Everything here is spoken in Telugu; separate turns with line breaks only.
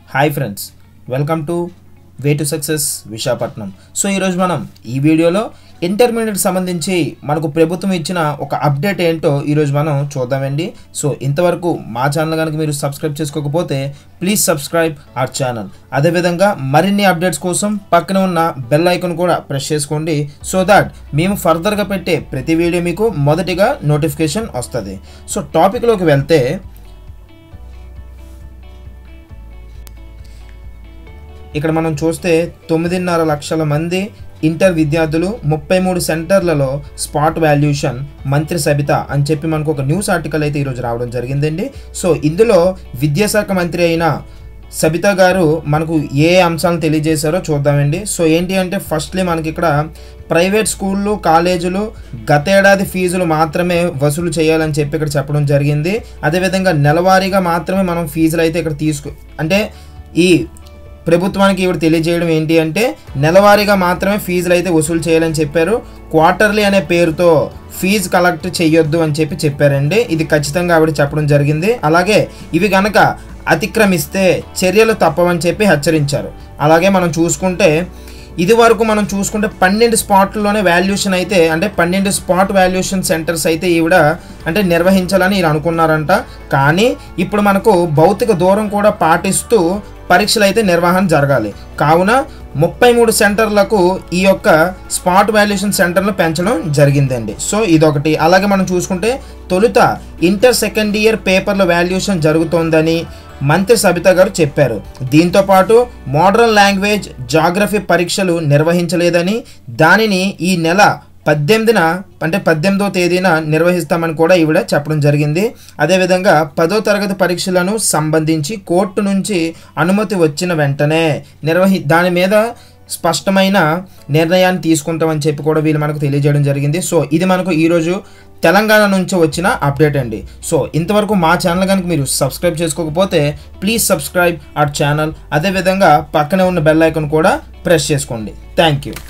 hi friends welcome to way to success Visakhapatnam so ఈరోజు మనం ఈ వీడియోలో ఇంటర్మీడియట్ సంబంధించి మనకు ప్రభుత్వం ఇచ్చిన ఒక అప్డేట్ ఏంటో ఈరోజు మనం చూద్దామండి సో ఇంతవరకు మా ఛానల్ కనుక మీరు సబ్స్క్రైబ్ చేసుకోకపోతే ప్లీజ్ సబ్స్క్రైబ్ అవర్ ఛానల్ అదేవిధంగా మరిన్ని అప్డేట్స్ కోసం పక్కన ఉన్న బెల్ ఐకాన్ కూడా ప్రెస్ చేసుకోండి సో దాట్ మేము ఫర్దర్గా పెట్టే ప్రతి వీడియో మీకు మొదటిగా నోటిఫికేషన్ వస్తుంది సో టాపిక్లోకి వెళ్తే ఇక్కడ మనం చూస్తే తొమ్మిదిన్నర లక్షల మంది ఇంటర్ విద్యార్థులు ముప్పై మూడు సెంటర్లలో స్పాట్ వాల్యూషన్ మంత్రి సబిత అని చెప్పి మనకు ఒక న్యూస్ ఆర్టికల్ అయితే ఈరోజు రావడం జరిగిందండి సో ఇందులో విద్యాశాఖ మంత్రి అయిన సబిత గారు మనకు ఏ అంశాలను తెలియజేశారో చూద్దామండి సో ఏంటి అంటే ఫస్ట్లీ మనకి ఇక్కడ ప్రైవేట్ స్కూళ్ళు కాలేజీలు గతేడాది ఫీజులు మాత్రమే వసూలు చేయాలని చెప్పి ఇక్కడ చెప్పడం జరిగింది అదేవిధంగా నెలవారీగా మాత్రమే మనం ఫీజులు అయితే ఇక్కడ తీసుకు అంటే ఈ ప్రభుత్వానికి ఇవి తెలియజేయడం ఏంటి అంటే నెలవారీగా మాత్రమే ఫీజులు అయితే వసూలు చేయాలని చెప్పారు క్వార్టర్లీ అనే పేరుతో ఫీజు కలెక్ట్ చేయొద్దు అని చెప్పి చెప్పారండి ఇది ఖచ్చితంగా ఆవిడ చెప్పడం జరిగింది అలాగే ఇవి కనుక అతిక్రమిస్తే చర్యలు తప్పవని చెప్పి హెచ్చరించారు అలాగే మనం చూసుకుంటే ఇది వరకు మనం చూసుకుంటే పన్నెండు స్పాట్లలోనే వాల్యుయేషన్ అయితే అంటే పన్నెండు స్పాట్ వాల్యుయేషన్ సెంటర్స్ అయితే ఈవిడ అంటే నిర్వహించాలని వీళ్ళు అనుకున్నారంట కానీ ఇప్పుడు మనకు భౌతిక దూరం కూడా పాటిస్తూ పరీక్షలు అయితే నిర్వహణ జరగాలి కావున ముప్పై మూడు సెంటర్లకు ఈ యొక్క స్పాట్ వాల్యుయేషన్ సెంటర్ను పెంచడం జరిగిందండి సో ఇదొకటి అలాగే మనం చూసుకుంటే తొలుత ఇంటర్ సెకండ్ ఇయర్ పేపర్ల వాల్యుయేషన్ జరుగుతోందని మంత్రి సబిత గారు చెప్పారు దీంతో పాటు మోడర్న్ లాంగ్వేజ్ జాగ్రఫీ పరీక్షలు నిర్వహించలేదని దానిని ఈ నెల పద్దెనిమిదిన అంటే పద్దెనిమిదో తేదీన నిర్వహిస్తామని కూడా ఈవిడ చెప్పడం జరిగింది అదేవిధంగా పదో తరగతి పరీక్షలను సంబంధించి కోర్టు నుంచి అనుమతి వచ్చిన వెంటనే నిర్వహి దాని మీద స్పష్టమైన నిర్ణయాన్ని తీసుకుంటామని చెప్పి కూడా వీళ్ళు మనకు తెలియజేయడం జరిగింది సో ఇది మనకు ఈరోజు తెలంగాణ నుంచి వచ్చిన అప్డేట్ అండి సో ఇంతవరకు మా ఛానల్ కనుక మీరు సబ్స్క్రైబ్ చేసుకోకపోతే ప్లీజ్ సబ్స్క్రైబ్ అవర్ ఛానల్ అదేవిధంగా పక్కనే ఉన్న బెల్ ఐకాన్ కూడా ప్రెస్ చేసుకోండి థ్యాంక్ యూ